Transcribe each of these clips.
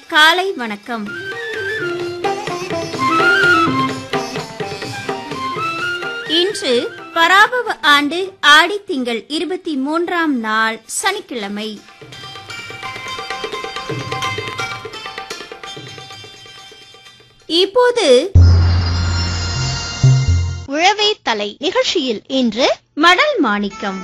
காலை வணக்கம் இன்று பராபவ ஆண்டு ஆடி திங்கள் இருபத்தி மூன்றாம் நாள் சனிக்கிழமை இப்போது உழவே தலை நிகழ்ச்சியில் இன்று மடல் மாணிக்கம்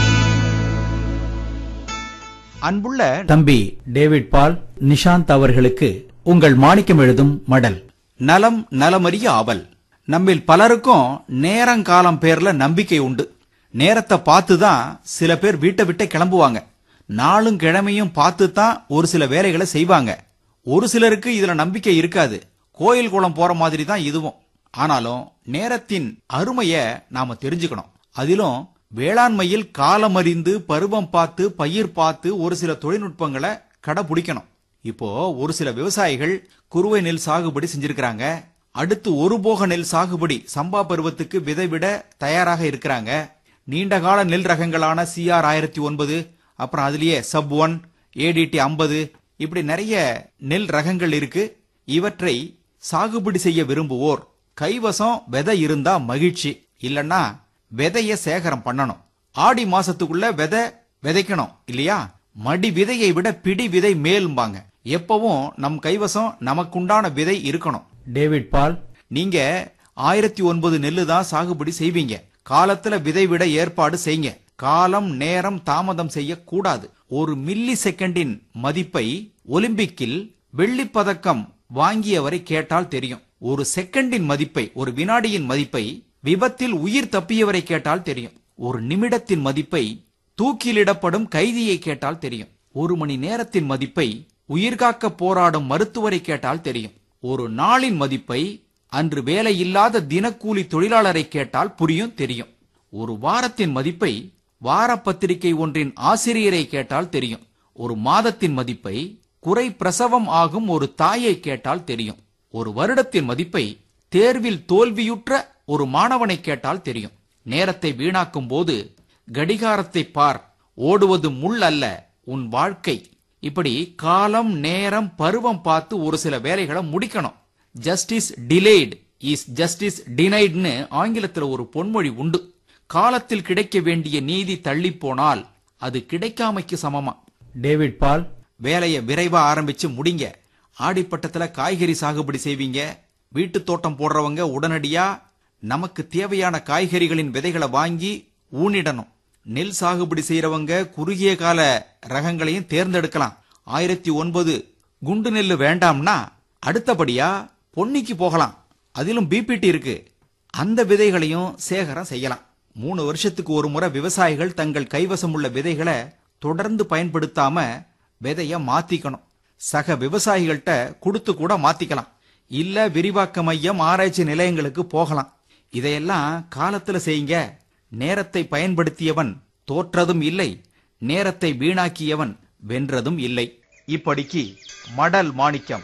அன்புள்ள தம்பி டேவிட் பால் நிஷாந்த் அவர்களுக்கு உங்கள் மாணிக்கம் எழுதும் மடல் நலம் நலமறிய ஆவல் நம்மில் பலருக்கும் நேரங்காலம் பேர்ல நம்பிக்கை உண்டு நேரத்தை பார்த்து தான் சில பேர் வீட்டை விட்டே கிளம்புவாங்க நாளும் கிழமையும் பார்த்து தான் ஒரு சில வேலைகளை செய்வாங்க ஒரு சிலருக்கு இதுல நம்பிக்கை இருக்காது கோயில் குளம் போற மாதிரி தான் இதுவும் ஆனாலும் நேரத்தின் அருமைய நாம தெரிஞ்சுக்கணும் அதிலும் வேளாண்மையில் காலமறிந்து பருவம் பார்த்து பயிர் பார்த்து ஒரு சில தொழில்நுட்பங்களை கடைபிடிக்கணும் இப்போ ஒரு சில விவசாயிகள் குறுவை நெல் சாகுபடி செஞ்சிருக்கிறாங்க அடுத்து ஒரு போக நெல் சாகுபடி சம்பா பருவத்துக்கு விதை விட தயாராக இருக்கிறாங்க நீண்ட கால நெல் ரகங்களான சிஆர் ஆயிரத்தி ஒன்பது அப்புறம் அதுலயே சப் ஒன் ஏடிடி ஐம்பது இப்படி நிறைய நெல் ரகங்கள் இருக்கு இவற்றை சாகுபடி செய்ய விரும்புவோர் கைவசம் விதை இருந்தா மகிழ்ச்சி இல்லன்னா விதைய சேகரம் பண்ணணும் ஆடி மாசத்துக்குள்ள விதை விதைக்கணும் இல்லையா மடி விதையை விட பிடி விதை மேலும்பாங்க எப்பவும் நம் கைவசம் நமக்குண்டான விதை இருக்கணும் டேவிட் பால் நீங்க ஆயிரத்தி ஒன்பது நெல்லு தான் சாகுபடி செய்வீங்க காலத்துல விதை விட ஏற்பாடு செய்யுங்க காலம் நேரம் தாமதம் செய்யக்கூடாது ஒரு மில்லி செகண்டின் மதிப்பை ஒலிம்பிக்கில் வெள்ளிப் பதக்கம் வாங்கியவரை கேட்டால் தெரியும் ஒரு செகண்டின் மதிப்பை ஒரு வினாடியின் மதிப்பை விபத்தில் உயிர் தப்பியவரை கேட்டால் தெரியும் ஒரு நிமிடத்தின் மதிப்பை தூக்கிலிடப்படும் கைதியை கேட்டால் தெரியும் ஒரு மணி நேரத்தின் மதிப்பை உயிர்காக்க போராடும் மருத்துவரை கேட்டால் தெரியும் ஒரு நாளின் மதிப்பை அன்று வேலையில்லாத தினக்கூலி தொழிலாளரை கேட்டால் புரியும் தெரியும் ஒரு வாரத்தின் மதிப்பை வார பத்திரிகை ஒன்றின் ஆசிரியரை கேட்டால் தெரியும் ஒரு மாதத்தின் மதிப்பை குறை பிரசவம் ஆகும் ஒரு தாயை கேட்டால் தெரியும் ஒரு வருடத்தின் மதிப்பை தேர்வில் தோல்வியுற்ற ஒரு மாணவனை கேட்டால் தெரியும் நேரத்தை வீணாக்கும் போது கடிகாரத்தை பார் ஓடுவது முள் அல்ல உன் வாழ்க்கை இப்படி காலம் நேரம் பருவம் பார்த்து ஒரு சில வேலைகளை முடிக்கணும் ஜஸ்டிஸ் டிலேட் இஸ் ஜஸ்டிஸ் டினைட்னு ஆங்கிலத்துல ஒரு பொன்மொழி உண்டு காலத்தில் கிடைக்க வேண்டிய நீதி தள்ளி போனால் அது கிடைக்காமைக்கு சமமா டேவிட் பால் வேலையை விரைவா ஆரம்பிச்சு முடிங்க ஆடிப்பட்டத்துல காய்கறி சாகுபடி செய்வீங்க வீட்டு தோட்டம் போடுறவங்க உடனடியா நமக்கு தேவையான காய்கறிகளின் விதைகளை வாங்கி ஊனிடணும் நெல் சாகுபடி செய்யறவங்க குறுகிய கால ரகங்களையும் தேர்ந்தெடுக்கலாம் ஆயிரத்தி ஒன்பது குண்டு நெல்லு வேண்டாம்னா அடுத்தபடியா பொன்னிக்கு போகலாம் அதிலும் பிபிடி இருக்கு அந்த விதைகளையும் சேகரம் செய்யலாம் மூணு வருஷத்துக்கு ஒரு முறை விவசாயிகள் தங்கள் கைவசம் உள்ள விதைகளை தொடர்ந்து பயன்படுத்தாம விதைய மாத்திக்கணும் சக விவசாயிகள்கிட்ட கொடுத்து கூட மாத்திக்கலாம் இல்ல விரிவாக்க மையம் ஆராய்ச்சி நிலையங்களுக்கு போகலாம் இதையெல்லாம் காலத்துல செய்யுங்க நேரத்தை பயன்படுத்தியவன் தோற்றதும் இல்லை நேரத்தை வீணாக்கியவன் வென்றதும் இல்லை இப்படிக்கு மடல் மாணிக்கம்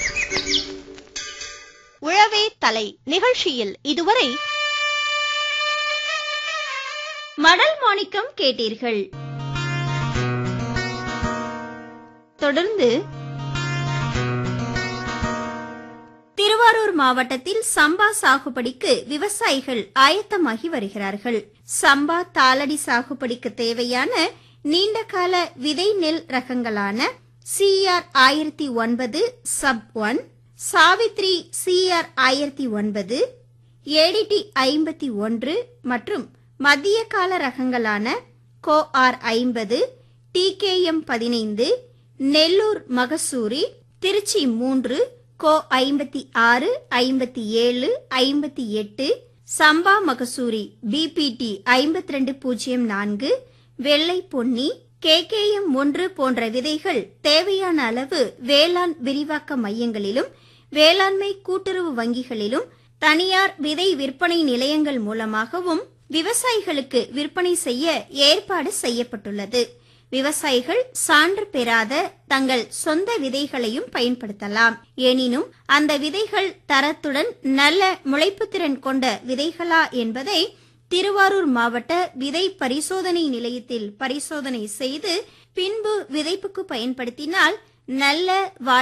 உழவே தலை நிகழ்ச்சியில் இதுவரை மடல் மாணிக்கம் கேட்டீர்கள் தொடர்ந்து திருவாரூர் மாவட்டத்தில் சம்பா சாகுபடிக்கு விவசாயிகள் ஆயத்தமாகி வருகிறார்கள் சம்பா தாளடி சாகுபடிக்கு தேவையான நீண்ட கால விதை நெல் ரகங்களான சிஆர் ஆயிரத்தி ஒன்பது சப் ஒன் சாவித்ரி சிஆர் ஆயிரத்தி ஒன்பது ஏடிடி ஐம்பத்தி ஒன்று மற்றும் மத்திய கால ரகங்களான கோ ஆர் ஐம்பது டிகேஎம் பதினைந்து நெல்லூர் மகசூரி திருச்சி மூன்று கோ ஐம்பத்தி ஆறு ஐம்பத்தி ஏழு ஐம்பத்தி எட்டு சம்பா மகசூரி பிபிடி ஐம்பத்தி ரெண்டு பூஜ்ஜியம் நான்கு வெள்ளை பொன்னி கேகேஎம் ஒன்று போன்ற விதைகள் தேவையான அளவு வேளாண் விரிவாக்க மையங்களிலும் வேளாண்மை கூட்டுறவு வங்கிகளிலும் தனியார் விதை விற்பனை நிலையங்கள் மூலமாகவும் விவசாயிகளுக்கு விற்பனை செய்ய ஏற்பாடு செய்யப்பட்டுள்ளது விவசாயிகள் சான்று பெறாத தங்கள் சொந்த விதைகளையும் பயன்படுத்தலாம் எனினும் அந்த விதைகள் தரத்துடன் நல்ல முளைப்புத்திறன் கொண்ட விதைகளா என்பதை திருவாரூர் மாவட்ட விதை பரிசோதனை நிலையத்தில் பரிசோதனை செய்து பின்பு விதைப்புக்கு பயன்படுத்தினால் நல்ல